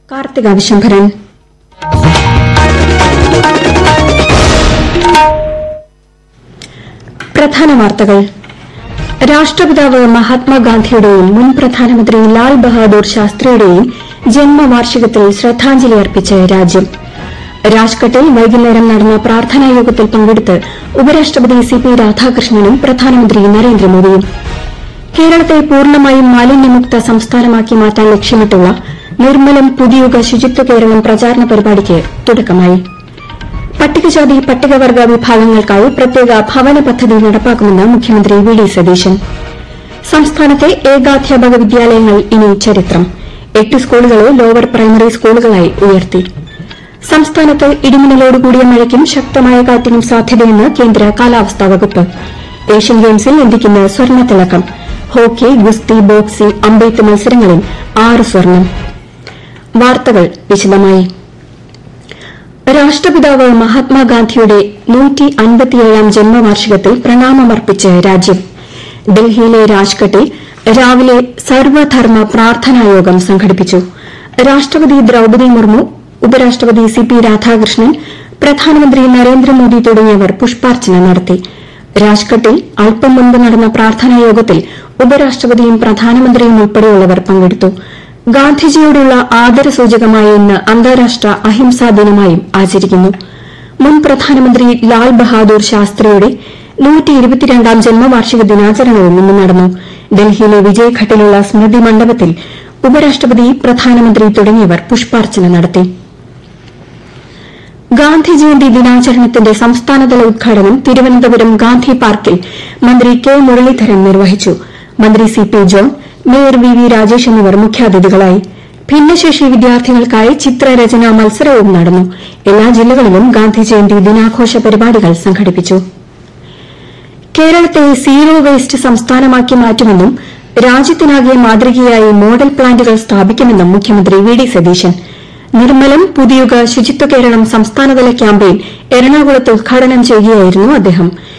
കാർത്തിക വിശംഭരൻ പ്രധാന വാർത്തകൾ രാഷ്ട്രപിതാവ് മഹാത്മാഗാന്ധിയുടെയും മുൻ പ്രധാനമന്ത്രി ലാൽ ബഹാദൂർ ശാസ്ത്രിയുടെയും ജന്മവാർഷികത്തിൽ ശ്രദ്ധാഞ്ജലി അർപ്പിച്ച് രാജ്യം രാജ്ഘട്ടിൽ വൈകുന്നേരം നടന്ന പ്രാർത്ഥനാ യോഗത്തിൽ പങ്കെടുത്ത് ഉപരാഷ്ട്രപതി സി പി രാധാകൃഷ്ണനും പ്രധാനമന്ത്രി നരേന്ദ്രമോദിയും കേരളത്തെ പൂർണ്ണമായും മാലിന്യമുക്ത സംസ്ഥാനമാക്കി മാറ്റാൻ ലക്ഷ്യമിട്ടുള്ള നിർമ്മലം പുതിയുഗ ശുചിത്വ കേരളം പ്രചാരണ പരിപാടിക്ക് തുടക്കമായി പട്ടികജാതി പട്ടികവർഗ വിഭാഗങ്ങൾക്കായി പ്രത്യേക ഭവന പദ്ധതി നടപ്പാക്കുമെന്ന് മുഖ്യമന്ത്രി വി ഡി സതീശൻ സംസ്ഥാനത്തെ ഏകാധ്യാപക വിദ്യാലയങ്ങൾ ഇനി ചരിത്രം എട്ട് സ്കൂളുകളെ ലോവർ പ്രൈമറി സ്കൂളുകളായി ഉയർത്തി സംസ്ഥാനത്ത് ഇടിമിന്നലോടുകൂടിയ മഴയ്ക്കും ശക്തമായ കാറ്റിനും സാധ്യതയെന്ന് കേന്ദ്ര കാലാവസ്ഥാ വകുപ്പ് ഏഷ്യൻ ഗെയിംസിൽ ഇന്ത്യയ്ക്കിന്ന് സ്വർണ്ണത്തിളക്കം ഹോക്കി ഗുസ്തി ബോക്സിംഗ് അമ്പെയ്ത്ത് മത്സരങ്ങളിൽ ആറ് സ്വർണം വാർത്തകൾ വിശദമായി രാഷ്ട്രപിതാവ് മഹാത്മാഗാന്ധിയുടെ നൂറ്റി അൻപത്തിയേഴാം ജന്മവാർഷികത്തിൽ പ്രണാമമർപ്പിച്ച് രാജ്യം ഡൽഹിയിലെ രാജ്ഘട്ടിൽ രാവിലെ സർവധർമ്മ പ്രാർത്ഥനായോഗം സംഘടിപ്പിച്ചു രാഷ്ട്രപതി ദ്രൌപദി മുർമു ഉപരാഷ്ട്രപതി സി പി രാധാകൃഷ്ണൻ പ്രധാനമന്ത്രി നരേന്ദ്രമോദി തുടങ്ങിയവർ പുഷ്പാർച്ചന നടത്തി രാജ്ഘട്ടിൽ അല്പം മുൻപ് നടന്ന പ്രാർത്ഥനായോഗത്തിൽ ഉപരാഷ്ട്രപതിയും പ്രധാനമന്ത്രിയും ഉൾപ്പെടെയുള്ളവർ പങ്കെടുത്തു ഗാന്ധിജിയോടുള്ള ആദരസൂചകമായ ഇന്ന് അന്താരാഷ്ട്ര അഹിംസാ ദിനമായും ആചരിക്കുന്നു മുൻ പ്രധാനമന്ത്രി ലാൽ ബഹാദൂർ ശാസ്ത്രിയുടെ നൂറ്റിയിരുപത്തിരണ്ടാം ജന്മവാർഷിക ദിനാചരണവും ഇന്ന് നടന്നു ഡൽഹിയിലെ വിജയ്ഘട്ടിലുള്ള സ്മൃതി മണ്ഡപത്തിൽ ഉപരാഷ്ട്രപതി പ്രധാനമന്ത്രി തുടങ്ങിയവർ പുഷ്പാർച്ചന നടത്തി ഗാന്ധി ജയന്തി ദിനാചരണത്തിന്റെ സംസ്ഥാനതല ഉദ്ഘാടനം തിരുവനന്തപുരം ഗാന്ധി പാർക്കിൽ മന്ത്രി കെ മുരളീധരൻ നിർവഹിച്ചു മന്ത്രി C P John mayor V V Rajesh എന്നിവർ മുഖ്യാതിഥികളായി ഭിന്നശേഷി വിദ്യാർത്ഥികൾക്കായി ചിത്രരചനാ മത്സരവും നടന്നു എല്ലാ ജില്ലകളിലും ഗാന്ധി ജയന്തി ദിനാഘോഷ പരിപാടികൾ സംഘടിപ്പിച്ചു കേരളത്തെ സീറോ വേസ്റ്റ് സംസ്ഥാനമാക്കി മാറ്റുമെന്നും രാജ്യത്തിനാകെ മാതൃകയായി മോഡൽ പ്ലാന്റുകൾ സ്ഥാപിക്കുമെന്നും മുഖ്യമന്ത്രി വി ഡി സതീശൻ നിർമ്മലം പുതിയുഗ ശുചിത്വ കേരളം സംസ്ഥാനതല ക്യാമ്പയിൻ എറണാകുളത്ത് ഉദ്ഘാടനം ചെയ്യുകയായിരുന്നു അദ്ദേഹം